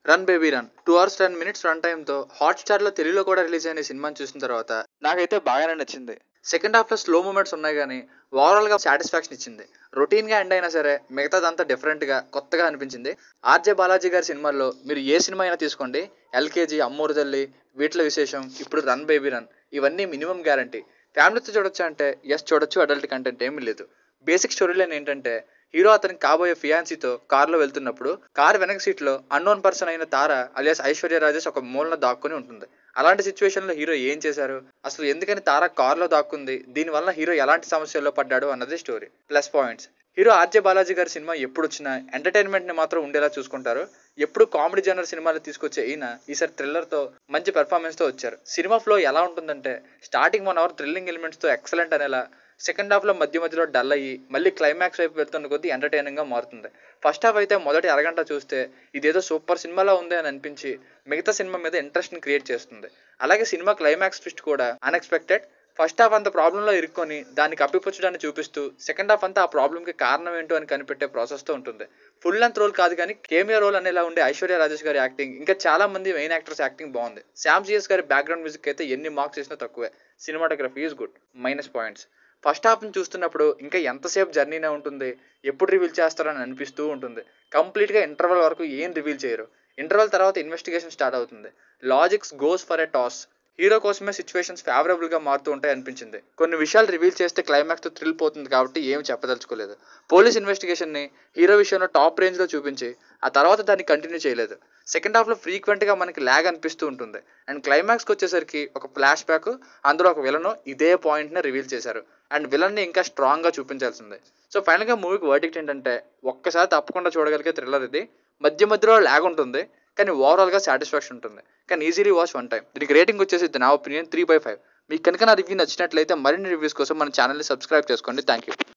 run baby run two hours ten minutes run టైంతో హాట్స్టార్లో తెలుగులో కూడా రిలీజ్ అయిన ఈ సినిమాని చూసిన తర్వాత నాకైతే బాగానే నచ్చింది సెకండ్ హాఫ్లో స్లో మూమెంట్స్ ఉన్నాయి కానీ ఓవరాల్గా సాటిస్ఫాక్షన్ ఇచ్చింది రొటీన్గా ఎండ్ అయినా సరే మిగతాదంతా డిఫరెంట్గా కొత్తగా అనిపించింది ఆర్జే బాలాజీ గారి సినిమాల్లో మీరు ఏ సినిమా అయినా తీసుకోండి ఎల్కేజీ అమ్మూరు తల్లి వీటిలో విశేషం ఇప్పుడు రన్ బేబీ రన్ ఇవన్నీ మినిమం గ్యారంటీ ఫ్యామిలీతో చూడొచ్చు అంటే ఎస్ చూడొచ్చు అడల్ట్ కంటెంట్ ఏమీ లేదు బేసిక్ స్టోరీ లైన్ ఏంటంటే హీరో అతనికి కాబోయే ఫియాన్సీతో కారులో వెళ్తున్నప్పుడు కార్ వెనక సీట్లో అన్నోన్ పర్సన్ అయిన తార అలియాస్ ఐశ్వర్య రాజేష్ ఒక మూలన దాక్కుని ఉంటుంది అలాంటి సిచ్యువేషన్లో హీరో ఏం చేశారు అసలు ఎందుకని తార కారులో దాక్కుంది దీనివల్ల హీరో ఎలాంటి సమస్యల్లో పడ్డాడు అన్నది story plus points hero RJ Balaji గారి సినిమా ఎప్పుడు వచ్చినా ఎంటర్టైన్మెంట్ని మాత్రం ఉండేలా చూసుకుంటారు ఎప్పుడు కామెడీ జనర్ సినిమాలు తీసుకొచ్చే ఈయన ఈసారి థ్రిల్లర్తో మంచి పెర్ఫార్మెన్స్తో వచ్చారు సినిమా ఫ్లో ఎలా ఉంటుందంటే స్టార్టింగ్ వన్ అవర్ థ్రిల్లింగ్ ఎలిమెంట్స్తో ఎక్సలెంట్ అనేలా సెకండ్ హాఫ్లో మధ్య మధ్యలో డల్ అయ్యి మళ్ళీ క్లైమాక్స్ వైపు వెళ్తున్న కొద్దీ ఎంటర్టైనింగ్గా మారుతుంది ఫస్ట్ హాఫ్ అయితే మొదటి అరగంట చూస్తే ఇదేదో సూపర్ సినిమాలో ఉంది అని అనిపించి మిగతా సినిమా మీద ఇంట్రెస్ట్ని క్రియేట్ చేస్తుంది అలాగే సినిమా క్లైమాక్స్ ట్విస్ట్ కూడా అన్ఎక్స్పెక్టెడ్ ఫస్ట్ హాఫ్ అంత ప్రాబ్లంలో ఇరుక్కొని దాన్ని కప్పిపుచ్చడాన్ని చూపిస్తూ సెకండ్ హాఫ్ అంతా ఆ ప్రాబ్లంకి కారణం ఏంటో అని కనిపెట్టే ప్రాసెస్తో ఉంటుంది ఫుల్ లెంత్ రోల్ కాదు కానీ కేమియా రోల్ అనేలా ఉండే ఐశ్వర్య రాజేష్ గారి యాక్టింగ్ ఇంకా చాలా మంది మెయిన్ యాక్టర్స్ యాక్టింగ్ బాగుంది శామ్ జిఎస్ గారి బ్యాక్గ్రౌండ్ మ్యూజిక్ అయితే ఎన్ని మార్క్స్ చేసినా తక్కువే cinematography is good minus points first హాఫ్ని చూస్తున్నప్పుడు ఇంకా ఎంతసేపు జర్నీనే ఉంటుంది ఎప్పుడు రివీల్ చేస్తారని అనిపిస్తూ ఉంటుంది కంప్లీట్గా ఇంటర్వల్ వరకు ఏం రివీల్ చేయరు ఇంటర్వల్ తర్వాత ఇన్వెస్టిగేషన్ స్టార్ట్ అవుతుంది logics goes for a toss hero కోసమే సిచ్యువేషన్స్ ఫేవరబుల్గా మారుతూ ఉంటాయి అనిపించింది కొన్ని విషయాలు రివీల్ చేస్తే క్లైమాక్స్తో థ్రిల్ పోతుంది కాబట్టి ఏం చెప్పదలుచుకోలేదు పోలీస్ ఇన్వెస్టిగేషన్ని హీరో విషయంలో టాప్ రేంజ్లో చూపించి ఆ తర్వాత దాన్ని కంటిన్యూ చేయలేదు సెకండ్ హాఫ్లో ఫ్రీక్వెంట్గా మనకి ల్యాగ్ అనిపిస్తూ ఉంటుంది అండ్ క్లైమాక్స్కి వచ్చేసరికి ఒక ఫ్లాష్ బ్యాక్ అందులో ఒక విలను ఇదే పాయింట్ని రివీల్ చేశారు అండ్ విలన్ని ఇంకా స్ట్రాంగ్గా చూపించాల్సిందే సో ఫైనల్గా మూవీకి వర్డిక్ట్ ఏంటంటే ఒక్కసారి తప్పకుండా చూడగలిగే థ్రిల్లర్ ఇది మధ్య మధ్యలో ల్యాగ్ ఉంటుంది కానీ ఓవరాల్గా సాటిస్ఫాక్షన్ ఉంటుంది కానీ ఈజీలీ వాచ్ వన్ టైం దీనికి రేటింగ్ వచ్చేసి నా ఒపీనియన్ త్రీ బై ఫైవ్ మీకు కనుక నా రివ్యూ నచ్చినట్లయితే మరిన్ని రివ్యూస్ కోసం మన ఛానల్ని సబ్స్క్రైబ్ చేసుకోండి థ్యాంక్ యూ